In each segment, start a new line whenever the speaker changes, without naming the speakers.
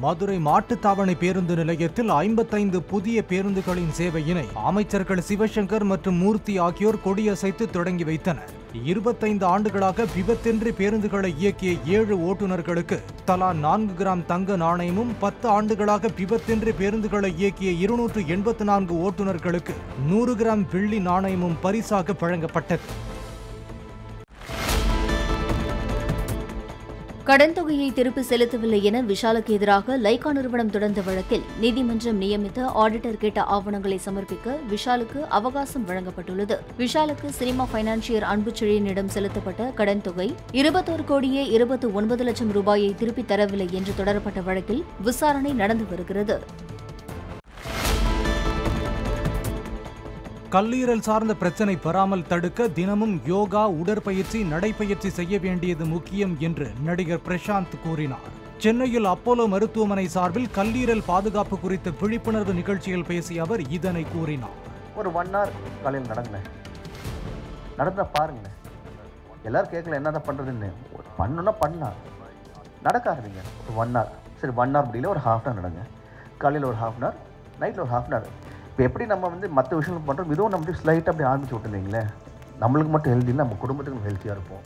மதுரை மாட்டுத்தாவணி பேருந்து நிலையத்தில் ஐம்பத்தைந்து புதிய பேருந்துகளின் சேவையினை அமைச்சர்கள் சிவசங்கர் மற்றும் மூர்த்தி ஆகியோர் கொடியசைத்து தொடங்கி வைத்தனர் இருபத்தைந்து ஆண்டுகளாக விபத்தின்றி பேருந்துகளை இயக்கிய ஏழு ஓட்டுநர்களுக்கு தலா நான்கு கிராம் தங்க நாணயமும் பத்து ஆண்டுகளாக விபத்தின்றி பேருந்துகளை இயக்கிய இருநூற்று எண்பத்து நான்கு ஓட்டுநர்களுக்கு நூறு கிராம் வெள்ளி நாணயமும் பரிசாக வழங்கப்பட்டது
கடன் தொகையை திருப்பி செலுத்தவில்லை என விஷாலுக்கு எதிராக லைகா நிறுவனம் தொடர்ந்த வழக்கில் நீதிமன்றம் நியமித்த ஆடிட்டர் கேட்ட ஆவணங்களை சமர்ப்பிக்க விஷாலுக்கு அவகாசம் வழங்கப்பட்டுள்ளது விஷாலுக்கு சினிமா பைனான்சியர் அன்புச்செழியனிடம் செலுத்தப்பட்ட கடன் தொகை இருபத்தோரு கோடியே இருபத்தி ஒன்பது லட்சம் ரூபாயை திருப்பித் தரவில்லை என்று தொடரப்பட்ட வழக்கில் விசாரணை நடந்து வருகிறது
கல்லீரல் சார்ந்த பிரச்சனை பெறாமல் தடுக்க தினமும் யோகா உடற்பயிற்சி நடைப்பயிற்சி செய்ய வேண்டியது முக்கியம் என்று நடிகர் பிரசாந்த் கூறினார் சென்னையில் அப்போலோ மருத்துவமனை சார்பில் கல்லீரல் பாதுகாப்பு குறித்த விழிப்புணர்வு நிகழ்ச்சியில் பேசிய அவர் இதனை கூறினார்
ஒரு ஒன் ஹவர் காலையில் நடங்க நடந்தா பாருங்க எல்லாரும் கேட்கல என்னதான் பண்ணுறதுன்னு பண்ணணும்னா பண்ணா நடக்க ஆரம்பிங்க ஒரு ஒன் ஹவர் சரி ஒன் ஹவர் முடியல ஒரு ஹாஃப் அன் நடங்க காலையில் ஒரு ஹாஃப் அன் ஹவர் நைட்டில் ஒரு ஹாஃப் அன் ஹவர் இப்போ எப்படி நம்ம வந்து மற்ற விஷயங்கள் பண்ணுறோம் இதுவும் நம்ம ஸ்லைட்டாக அப்படி ஆரம்பிச்சு விட்டுருந்தீங்களேன் நம்மளுக்கு மட்டும் ஹெல்த்தி இல்லை நம்ம குடும்பத்துக்கும் ஹெல்த்தியாக இருப்போம்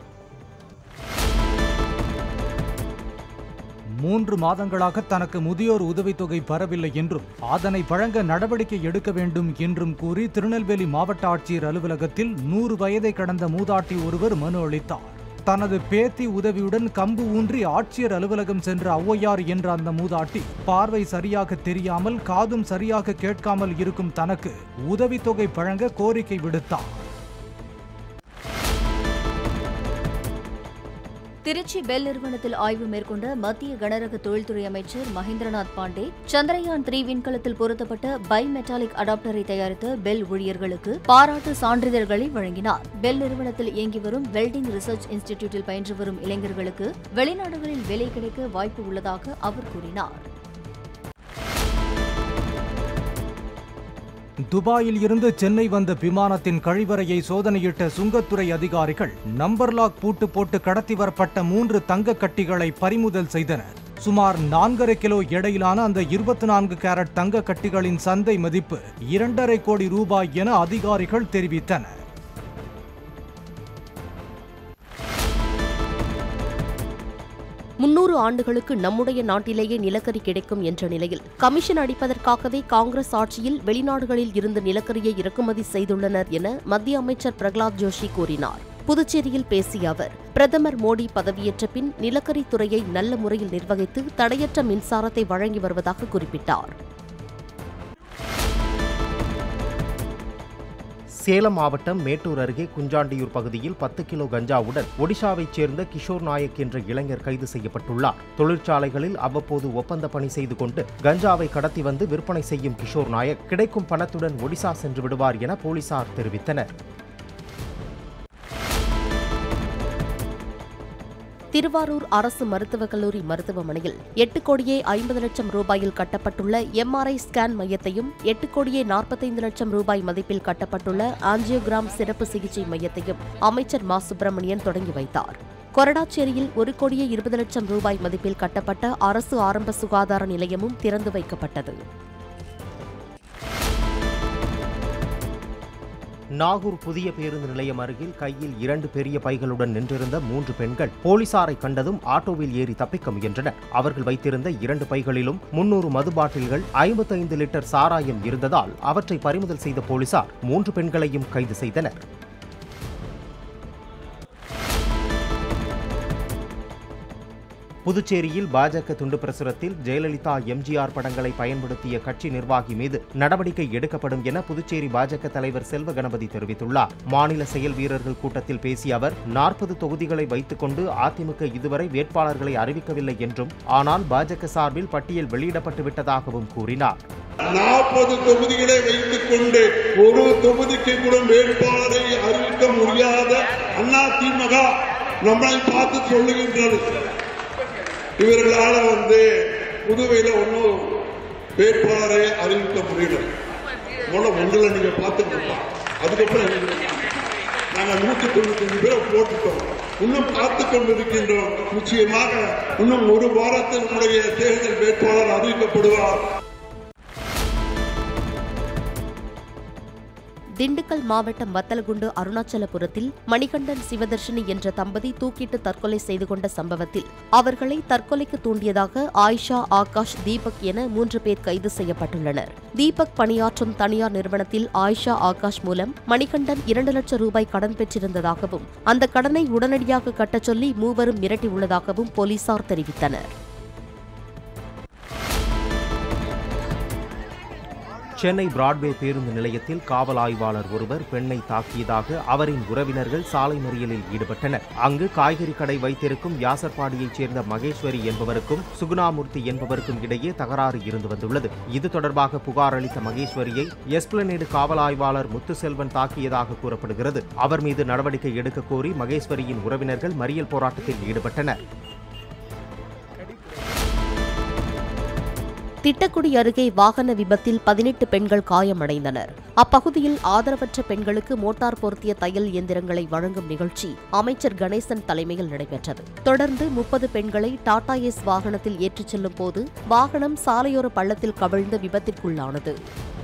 மூன்று மாதங்களாக தனக்கு முதியோர் உதவித்தொகை பெறவில்லை என்றும் அதனை வழங்க நடவடிக்கை எடுக்க வேண்டும் என்றும் கூறி திருநெல்வேலி மாவட்ட ஆட்சியர் அலுவலகத்தில் நூறு வயதை கடந்த மூதாட்டி ஒருவர் மனு அளித்தார் தனது பேத்தி உதவியுடன் கம்பு ஊன்றி ஆட்சியர் அலுவலகம் சென்ற ஔவையார் என்ற அந்த மூதாட்டி பார்வை சரியாக தெரியாமல் காதும் சரியாக கேட்காமல் இருக்கும் தனக்கு உதவித்தொகை வழங்க கோரிக்கை விடுத்தார்
திருச்சி பெல் நிறுவனத்தில் ஆய்வு மேற்கொண்ட மத்திய கனரக தொழில்துறை அமைச்சர் மகேந்திரநாத் பாண்டே சந்திரயான் த்ரீ விண்கலத்தில் பொருத்தப்பட்ட பை மெட்டாலிக் அடாப்டரை தயாரித்த பெல் ஊழியர்களுக்கு பாராட்டு சான்றிதழ்களை வழங்கினார் பெல் நிறுவனத்தில் இயங்கி வரும் வெல்டிங் ரிசர்ச் இன்ஸ்டிடியூட்டில் பயின்று வரும் இளைஞர்களுக்கு வெளிநாடுகளில் வேலை கிடைக்க வாய்ப்பு உள்ளதாக அவர் கூறினார்
துபாயில் இருந்து சென்னை வந்த விமானத்தின் கழிவறையை சோதனையிட்ட சுங்கத்துறை அதிகாரிகள் நம்பர் லாக் பூட்டு போட்டு கடத்தி வரப்பட்ட மூன்று தங்க கட்டிகளை பறிமுதல் செய்தனர் சுமார் நான்கரை கிலோ எடையிலான அந்த இருபத்தி நான்கு கேரட் தங்க கட்டிகளின் சந்தை மதிப்பு இரண்டரை கோடி ரூபாய் என அதிகாரிகள் தெரிவித்தனர்
முன்னூறு ஆண்டுகளுக்கு நம்முடைய நாட்டிலேயே நிலக்கரி கிடைக்கும் என்ற நிலையில் கமிஷன் அடிப்பதற்காகவே காங்கிரஸ் ஆட்சியில் வெளிநாடுகளில் இருந்து நிலக்கரியை இறக்குமதி செய்துள்ளனர் என மத்திய அமைச்சர் பிரகலாத் ஜோஷி கூறினார் புதுச்சேரியில் பேசிய அவர் பிரதமர் மோடி பதவியேற்ற பின் நிலக்கரி துறையை நல்ல முறையில் நிர்வகித்து தடையற்ற மின்சாரத்தை வழங்கி வருவதாக குறிப்பிட்டார்
சேலம் மாவட்டம் மேட்டூர் அருகே குஞ்சாண்டியூர் பகுதியில் பத்து கிலோ கஞ்சாவுடன் ஒடிஷாவைச் சேர்ந்த கிஷோர் நாயக் என்ற இளைஞர் கைது செய்யப்பட்டுள்ளார் தொழிற்சாலைகளில் அவ்வப்போது ஒப்பந்த பணி செய்து கொண்டு கஞ்சாவை கடத்தி வந்து விற்பனை செய்யும் கிஷோர் நாயக் கிடைக்கும் பணத்துடன் ஒடிசா சென்று விடுவார் என போலீசார் தெரிவித்தனர்
திருவாரூர் அரசு மருத்துவக் கல்லூரி மருத்துவமனையில் எட்டு கோடியே ஐம்பது லட்சம் ரூபாயில் கட்டப்பட்டுள்ள எம்ஆர்ஐ ஸ்கேன் மையத்தையும் எட்டு கோடியே நாற்பத்தைந்து லட்சம் ரூபாய் மதிப்பில் கட்டப்பட்டுள்ள ஆஞ்சியோகிராம் சிறப்பு சிகிச்சை மையத்தையும் அமைச்சர் மா சுப்பிரமணியன் தொடங்கி வைத்தார் கொரடாச்சேரியில் ஒரு கோடியே இருபது லட்சம் ரூபாய் மதிப்பில் கட்டப்பட்ட அரசு ஆரம்ப சுகாதார நிலையமும் திறந்து வைக்கப்பட்டது
நாகூர் புதிய பேருந்து நிலையம் அருகில் கையில் இரண்டு பெரிய பைகளுடன் நின்றிருந்த மூன்று பெண்கள் போலீசாரை கண்டதும் ஆட்டோவில் ஏறி தப்பிக்க முயன்றனர் அவர்கள் வைத்திருந்த இரண்டு பைகளிலும் முன்னூறு மது பாட்டில்கள் ஐம்பத்தைந்து லிட்டர் சாராயம் இருந்ததால் அவற்றை பறிமுதல் செய்த போலீசார் மூன்று பெண்களையும் கைது செய்தனர் புதுச்சேரியில் பாஜக துண்டு பிரசுரத்தில் ஜெயலலிதா எம்ஜிஆர் படங்களை பயன்படுத்திய கட்சி நிர்வாகி மீது நடவடிக்கை எடுக்கப்படும் என புதுச்சேரி பாஜக தலைவர் செல்வ கணபதி தெரிவித்துள்ளார் மாநில செயல் வீரர்கள் கூட்டத்தில் பேசிய அவர் நாற்பது தொகுதிகளை வைத்துக்கொண்டு அதிமுக இதுவரை வேட்பாளர்களை அறிவிக்கவில்லை என்றும் ஆனால் பாஜக சார்பில் பட்டியல் வெளியிடப்பட்டு விட்டதாகவும் கூறினார்
நாற்பது தொகுதிகளை வைத்துக் கொண்டு ஒரு தொகுதிக்கு கூட வேட்பாளரை அறிவிக்க முடியாத அதிமுக நம்மை பார்த்து சொல்லுகின்றது இவர்களால வந்து புதுவையில ஒன்றும் வேட்பாளரை அறிவிக்க முடியல முதல்ல உங்களை நீங்க பார்த்துட்டு இருப்பா அதுக்கப்புறம் எனக்கு நாங்கள் நூத்தி தொண்ணூத்தி அஞ்சு பேரை போட்டுட்டோம் இன்னும் காத்து கொண்டிருக்கின்றோம் நிச்சயமாக இன்னும் ஒரு வாரத்தில் நம்முடைய தேர்தல் வேட்பாளர் அறிவிக்கப்படுவார்
திண்டுக்கல் மாவட்டம் வத்தலகுண்டு அருணாச்சலபுரத்தில் மணிகண்டன் சிவதர்ஷினி என்ற தம்பதி தூக்கிட்டு தற்கொலை செய்து கொண்ட சம்பவத்தில் அவர்களை தற்கொலைக்கு தூண்டியதாக ஆயிஷா ஆகாஷ் தீபக் என மூன்று பேர் கைது செய்யப்பட்டுள்ளனர் தீபக் பணியாற்றும் தனியார் நிறுவனத்தில் ஆயிஷா ஆகாஷ் மூலம் மணிகண்டன் இரண்டு லட்சம் ரூபாய் கடன் பெற்றிருந்ததாகவும் அந்த கடனை உடனடியாக கட்டச் சொல்லி மூவரும் மிரட்டியுள்ளதாகவும் போலீசார் தெரிவித்தனர்
சென்னை பிராட்வே பேருந்து நிலையத்தில் காவல் ஆய்வாளர் ஒருவர் பெண்ணை தாக்கியதாக அவரின் உறவினர்கள் சாலை மறியலில் ஈடுபட்டனர் அங்கு காய்கறி கடை வைத்திருக்கும் வியாசர்பாடியைச் சேர்ந்த மகேஸ்வரி என்பவருக்கும் சுகுணாமூர்த்தி என்பவருக்கும் இடையே தகராறு இருந்து வந்துள்ளது இது தொடர்பாக புகார் அளித்த மகேஸ்வரியை எஸ்பிளனேடு காவல் ஆய்வாளர் முத்துசெல்வன் தாக்கியதாக கூறப்படுகிறது அவர் மீது நடவடிக்கை எடுக்க கோரி மகேஸ்வரியின் உறவினர்கள் மறியல் போராட்டத்தில் ஈடுபட்டனர்
திட்டக்குடி அருகே வாகன விபத்தில் பதினெட்டு பெண்கள் காயமடைந்தனர் அப்பகுதியில் ஆதரவற்ற பெண்களுக்கு மோட்டார் பொருத்திய தையல் இயந்திரங்களை வழங்கும் நிகழ்ச்சி அமைச்சர் கணேசன் தலைமையில் நடைபெற்றது தொடர்ந்து முப்பது பெண்களை டாடா எஸ் வாகனத்தில் ஏற்றிச் செல்லும் போது வாகனம் சாலையோர பள்ளத்தில் கவிழ்ந்து விபத்திற்குள்ளானது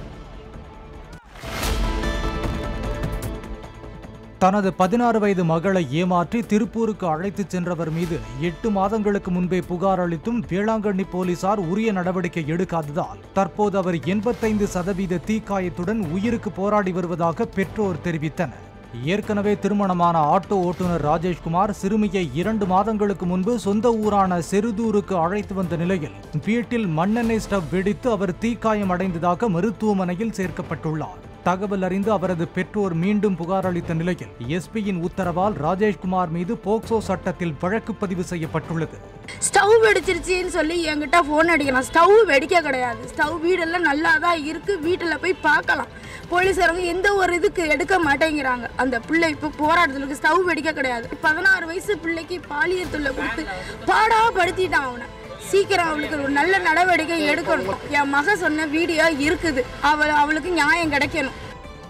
தனது பதினாறு வயது மகளை ஏமாற்றி திருப்பூருக்கு அழைத்துச் சென்றவர் மீது எட்டு மாதங்களுக்கு முன்பே புகார் அளித்தும் வேளாங்கண்ணி போலீசார் உரிய நடவடிக்கை எடுக்காததால் தற்போது அவர் எண்பத்தைந்து சதவீத தீக்காயத்துடன் உயிருக்கு போராடி வருவதாக பெற்றோர் தெரிவித்தனர் ஏற்கனவே திருமணமான ஆட்டோ ஓட்டுநர் ராஜேஷ்குமார் சிறுமியை இரண்டு மாதங்களுக்கு முன்பு சொந்த ஊரான செருதூருக்கு அழைத்து வந்த நிலையில் வீட்டில் மண்ணெண்ணெய் ஸ்டவ் வெடித்து அவர் தீக்காயம் அடைந்ததாக மருத்துவமனையில் சேர்க்கப்பட்டுள்ளார் தகவல் அறிந்து அவரது பெற்றோர் மீண்டும் புகார் அளித்த நிலையில் எஸ்பியின் உத்தரவால் ராஜேஷ்குமார் மீது போக்சோ சட்டத்தில் வழக்கு பதிவு செய்யப்பட்டுள்ளது
ஸ்டவ் வெடிச்சிருச்சுன்னு சொல்லி என்கிட்ட ஃபோன் அடிக்கலாம் ஸ்டவ் வெடிக்க கிடையாது ஸ்டவ் வீடெல்லாம் நல்லா தான் இருக்குது வீட்டில் போய் பார்க்கலாம் போலீஸாரங்க எந்த ஒரு இதுக்கு எடுக்க மாட்டேங்கிறாங்க அந்த பிள்ளை இப்போ போராட்டத்துக்கு ஸ்டவ் வெடிக்க கிடையாது பதினாறு வயசு பிள்ளைக்கு பாலியல் தொல்லை கொடுத்து பாடா படுத்திட்டான் அவனை சீக்கிரம் அவளுக்கு ஒரு நல்ல நடவடிக்கை எடுக்கணும் என் மக சொன்ன வீடியோ இருக்குது அவள் அவளுக்கு நியாயம் கிடைக்கணும்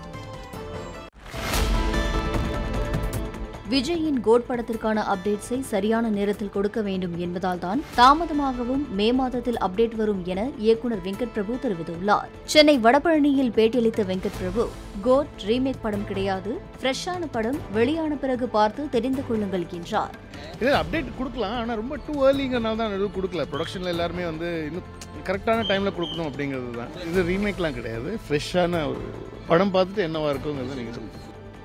விஜயின் கோட் படத்திற்கான அப்டேட்ஸை சரியான நேரத்தில் கொடுக்க வேண்டும் என்பதால் தான் தாமதமாகவும் மே மாதத்தில் அப்டேட் வரும் என இயக்குனர் வெங்கட் பிரபு தெரிவித்துள்ளார் சென்னை வடபழனியில் பேட்டியளித்த வெங்கட் பிரபு கோட் ரீமேக் படம் கிடையாது ஃப்ரெஷ்ஷான படம் வெளியான பிறகு பார்த்து தெரிந்து கொள்ளுங்கள் என்றார்
இல்லை அப்டேட் கொடுக்கலாம் ஆனால் ரொம்ப டூ ஏர்லிங்கிறனால தான் எதுவும் கொடுக்கல ப்ரொடக்ஷனில் எல்லாருமே வந்து இன்னும் கரெக்டான டைமில் கொடுக்கணும் அப்படிங்கிறது தான் இது ரீமேக்லாம் கிடையாது ஃப்ரெஷ்ஷான ஒரு படம் பார்த்துட்டு என்னவா இருக்குங்கிறது நீங்கள் சொல்லுங்கள்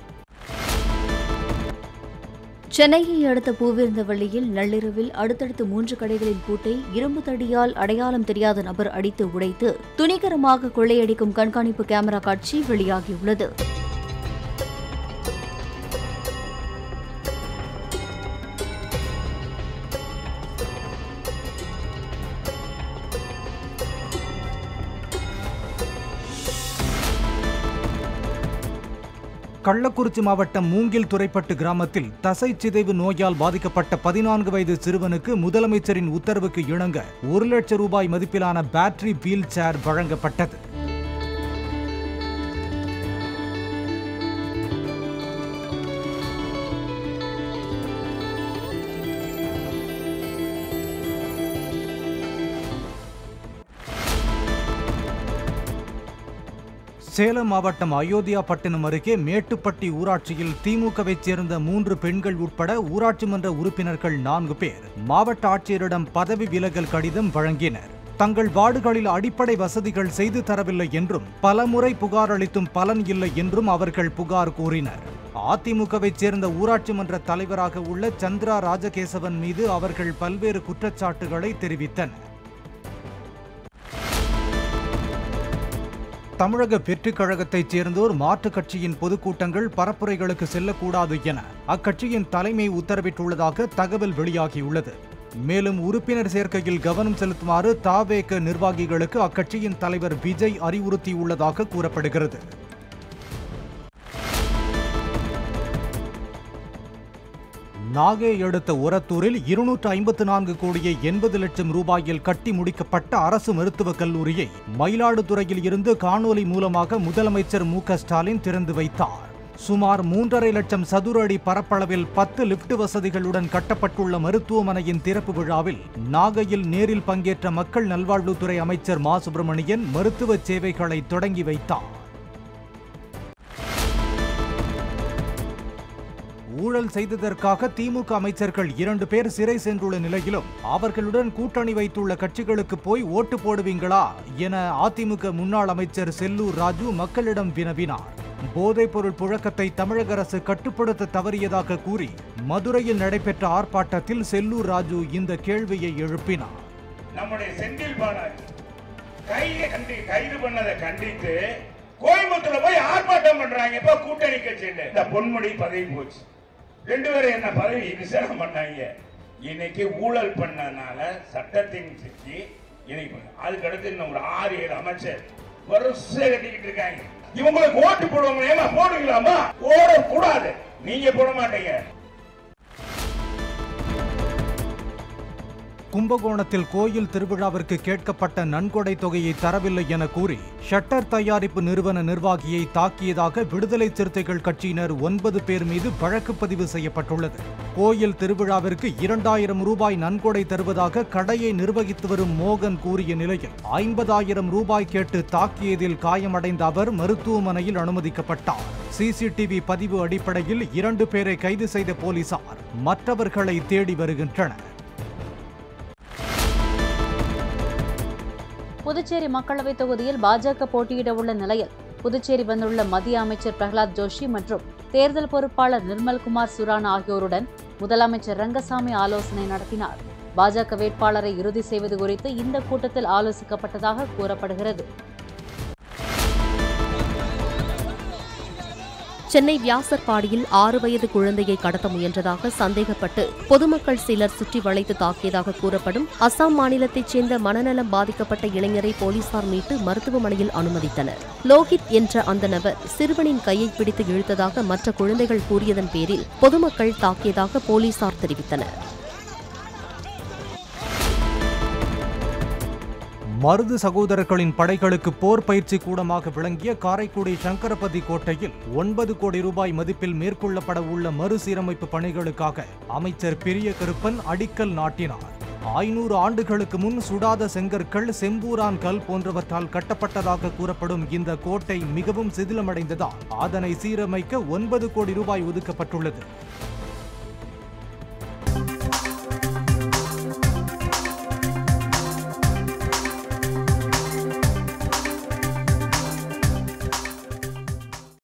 சென்னையை அடுத்த பூவிருந்தவள்ளியில் நள்ளிரவில் அடுத்தடுத்து மூன்று கடைகளின் பூட்டை இரும்பு தடியால் அடையாளம் தெரியாத நபர் அடித்து உடைத்து துணிகரமாக கொள்ளையடிக்கும் கண்காணிப்பு கேமரா காட்சி வெளியாகியுள்ளது
கள்ளக்குறிச்சி மாவட்டம் மூங்கில் துறைப்பட்டு கிராமத்தில் தசை சிதைவு நோயால் பாதிக்கப்பட்ட பதினான்கு வயது சிறுவனுக்கு முதலமைச்சரின் உத்தரவுக்கு இணங்க ஒரு லட்சம் ரூபாய் மதிப்பிலான பேட்டரி வீல் சேர் வழங்கப்பட்டது சேலம் மாவட்டம் அயோத்தியா பட்டினம் அருகே மேட்டுப்பட்டி ஊராட்சியில் திமுகவைச் சேர்ந்த மூன்று பெண்கள் உட்பட ஊராட்சி மன்ற உறுப்பினர்கள் நான்கு பேர் மாவட்ட ஆட்சியரிடம் பதவி விலகல் கடிதம் வழங்கினர் தங்கள் வார்டுகளில் அடிப்படை வசதிகள் செய்து தரவில்லை என்றும் பலமுறை புகார் அளித்தும் பலன் இல்லை என்றும் அவர்கள் புகார் கூறினர் அதிமுகவைச் சேர்ந்த ஊராட்சி மன்ற தலைவராக உள்ள சந்திரா ராஜகேசவன் மீது அவர்கள் பல்வேறு குற்றச்சாட்டுகளை தெரிவித்தனர் தமிழக வெற்றிக் கழகத்தைச் சேர்ந்தோர் மாற்றுக் கட்சியின் பொதுக்கூட்டங்கள் பரப்புரைகளுக்கு செல்லக்கூடாது என அக்கட்சியின் தலைமை உத்தரவிட்டுள்ளதாக தகவல் வெளியாகியுள்ளது மேலும் உறுப்பினர் சேர்க்கையில் கவனம் செலுத்துமாறு தாவேக நிர்வாகிகளுக்கு அக்கட்சியின் தலைவர் விஜய் அறிவுறுத்தியுள்ளதாக கூறப்படுகிறது நாகை அடுத்த உரத்தூரில் இருநூற்று ஐம்பத்து நான்கு கோடியே எண்பது லட்சம் ரூபாயில் கட்டி முடிக்கப்பட்ட அரசு மருத்துவக் கல்லூரியை மயிலாடுதுறையில் இருந்து காணொலி மூலமாக முதலமைச்சர் மு க ஸ்டாலின் திறந்து வைத்தார் சுமார் மூன்றரை லட்சம் சதுர அடி பரப்பளவில் பத்து லிப்ட் வசதிகளுடன் கட்டப்பட்டுள்ள மருத்துவமனையின் திறப்பு விழாவில் நாகையில் நேரில் பங்கேற்ற மக்கள் நல்வாழ்வுத்துறை அமைச்சர் மா சுப்பிரமணியன் மருத்துவ சேவைகளை தொடங்கி வைத்தார் ஊழல் செய்ததற்காக திமுக அமைச்சர்கள் இரண்டு பேர் சிறை சென்றுள்ள நிலையிலும் அவர்களுடன் கூட்டணி வைத்துள்ள கட்சிகளுக்கு போய் ஓட்டு போடுவீங்களா என அதிமுக முன்னாள் அமைச்சர் செல்லூர் ராஜு மக்களிடம் வினவினார் போதைப்பொருள் புழக்கத்தை தமிழக அரசு கட்டுப்படுத்த தவறியதாக கூறி மதுரையில் நடைபெற்ற ஆர்ப்பாட்டத்தில் செல்லூர் ராஜு இந்த கேள்வியை எழுப்பினார்
நம்முடைய செந்தில் பாலாஜி கையை கண்டி கைது பண்ணதை கண்டித்து கோயம்புத்தூர்ல போய் ஆர்ப்பாட்டம் பண்றாங்க இப்ப கூட்டணி கட்சின்னு இந்த பொன்முடி பதவி போச்சு ரெண்டு பேரும் என்ன பதவி விசாரணை பண்ணாங்க இன்னைக்கு ஊழல் பண்ணனால சட்டத்தின் சிக்கி இன்னைக்கு அதுக்கு அடுத்து இன்னும் ஒரு ஆறு ஏழு அமைச்சர் வரிசை கட்டிக்கிட்டு இருக்காங்க இவங்களுக்கு ஓட்டு போடுவாங்க ஏமா போடுவீங்களாமா ஓடக்கூடாது நீங்க போட மாட்டீங்க
கும்பகோணத்தில் கோயில் திருவிழாவிற்கு கேட்கப்பட்ட நன்கொடை தொகையை தரவில்லை என கூறி ஷட்டர் தயாரிப்பு நிறுவன நிர்வாகியை தாக்கியதாக விடுதலை சிறுத்தைகள் கட்சியினர் ஒன்பது பேர் மீது வழக்கு பதிவு செய்யப்பட்டுள்ளது கோயில் திருவிழாவிற்கு இரண்டாயிரம் ரூபாய் நன்கொடை தருவதாக கடையை நிர்வகித்து வரும் மோகன் கூறிய நிலையில் ஐம்பதாயிரம் ரூபாய் கேட்டு தாக்கியதில் காயமடைந்த அவர் மருத்துவமனையில் அனுமதிக்கப்பட்டார் சிசிடிவி பதிவு அடிப்படையில் இரண்டு பேரை கைது செய்த போலீசார் மற்றவர்களை தேடி வருகின்றனர்
புதுச்சேரி மக்களவைத் தொகுதியில் பாஜக போட்டியிட உள்ள நிலையில் புதுச்சேரி வந்துள்ள மத்திய அமைச்சர் பிரகலாத் ஜோஷி மற்றும் தேர்தல் பொறுப்பாளர் நிர்மல்குமார் சுரானா ஆகியோருடன் முதலமைச்சர் ரங்கசாமி ஆலோசனை நடத்தினார் பாஜக வேட்பாளரை இறுதி செய்வது குறித்து இந்த கூட்டத்தில் ஆலோசிக்கப்பட்டதாக கூறப்படுகிறது
சென்னை வியாசர்பாடியில் ஆறு வயது குழந்தையை கடத்த முயன்றதாக சந்தேகப்பட்டு பொதுமக்கள் சிலர் சுற்றி வளைத்து தாக்கியதாக கூறப்படும் அசாம் மாநிலத்தைச் சேர்ந்த மனநலம் பாதிக்கப்பட்ட இளைஞரை போலீசார் மீட்டு மருத்துவமனையில் அனுமதித்தனர் லோஹித் என்ற அந்த நபர் சிறுவனின் கையை பிடித்து இழுத்ததாக மற்ற குழந்தைகள் கூறியதன் பேரில் பொதுமக்கள் தாக்கியதாக போலீசார் தெரிவித்தனர்
மருது சகோதரர்களின் படைகளுக்கு போர் பயிற்சி கூடமாக விளங்கிய காரைக்குடி சங்கரபதி கோட்டையில் ஒன்பது கோடி ரூபாய் மதிப்பில் மேற்கொள்ளப்பட உள்ள மறுசீரமைப்பு பணிகளுக்காக அமைச்சர் பெரிய கருப்பன் அடிக்கல் நாட்டினார் ஐநூறு ஆண்டுகளுக்கு முன் சுடாத செங்கற்கள் செம்பூரான் கல் போன்றவற்றால் கட்டப்பட்டதாக கூறப்படும் இந்த கோட்டை மிகவும் சிதிலமடைந்ததால் அதனை சீரமைக்க ஒன்பது கோடி ரூபாய் ஒதுக்கப்பட்டுள்ளது